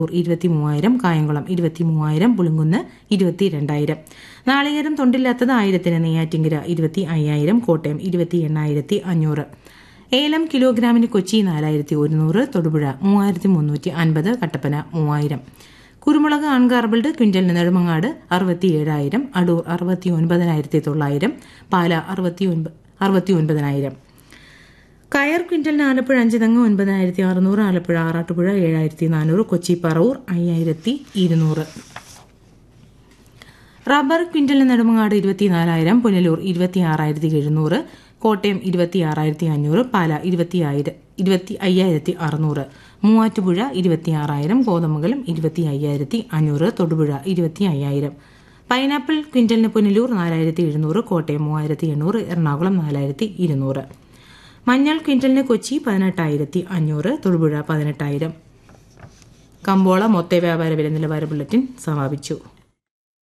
ഇരുപത്തി മൂവായിരം കായംകുളം ഇരുപത്തി മൂവായിരം പുളുങ്കുന്ന് ഇരുപത്തി രണ്ടായിരം നാളികേരം തൊണ്ടില്ലാത്തത് ആയിരത്തിന് നെയ്യാറ്റിങ്കര ഇരുപത്തി അയ്യായിരം കോട്ടയം ഇരുപത്തി എണ്ണായിരത്തി അഞ്ഞൂറ് ഏലം കിലോഗ്രാമിന് കൊച്ചി നാലായിരത്തി ഒരുന്നൂറ് തൊടുപുഴ മൂവായിരത്തി മുന്നൂറ്റി അൻപത് കട്ടപ്പന മൂവായിരം കുരുമുളക് അൺഗാർബിൾഡ് ക്വിന്റലിന് നെടുമങ്ങാട് അറുപത്തി ഏഴായിരം അടൂർ അറുപത്തി ഒൻപതിനായിരത്തി തൊള്ളായിരം പാല അറുപത്തി ഒൻപത് അറുപത്തി ഒൻപതിനായിരം കയർ ക്വിന്റലിന് ആലപ്പുഴ അഞ്ചുതങ്ങ് ഒൻപതിനായിരത്തി അറുന്നൂറ് ആലപ്പുഴ ആറാട്ടുപുഴ ഏഴായിരത്തി നാനൂറ് കൊച്ചി പറവൂർ അയ്യായിരത്തി ഇരുന്നൂറ് റബ്ബർ ക്വിന്റലിന് നെടുമങ്ങാട് ഇരുപത്തിനാലായിരം പുനലൂർ ഇരുപത്തിയാറായിരത്തി എഴുന്നൂറ് കോട്ടയം ഇരുപത്തിയാറായിരത്തി അഞ്ഞൂറ് പാല ഇരുപത്തിയായിരം ഇരുപത്തി അയ്യായിരത്തി അറുന്നൂറ് മൂവാറ്റുപുഴ ഇരുപത്തിയാറായിരം കോതമംഗലം ഇരുപത്തി അയ്യായിരത്തി അഞ്ഞൂറ് തൊടുപുഴ ഇരുപത്തി അയ്യായിരം പൈനാപ്പിൾ ക്വിന്റലിന് പുനലൂർ നാലായിരത്തി എഴുന്നൂറ് കോട്ടയം മൂവായിരത്തി എണ്ണൂറ് എറണാകുളം നാലായിരത്തി ഇരുന്നൂറ് മഞ്ഞൾ ക്വിന്റലിന് കൊച്ചി പതിനെട്ടായിരത്തി അഞ്ഞൂറ് തൊടുപുഴ പതിനെട്ടായിരം കമ്പോള മൊത്ത വ്യാപാര വില നിലവാര ബുള്ളറ്റിൻ സമാപിച്ചു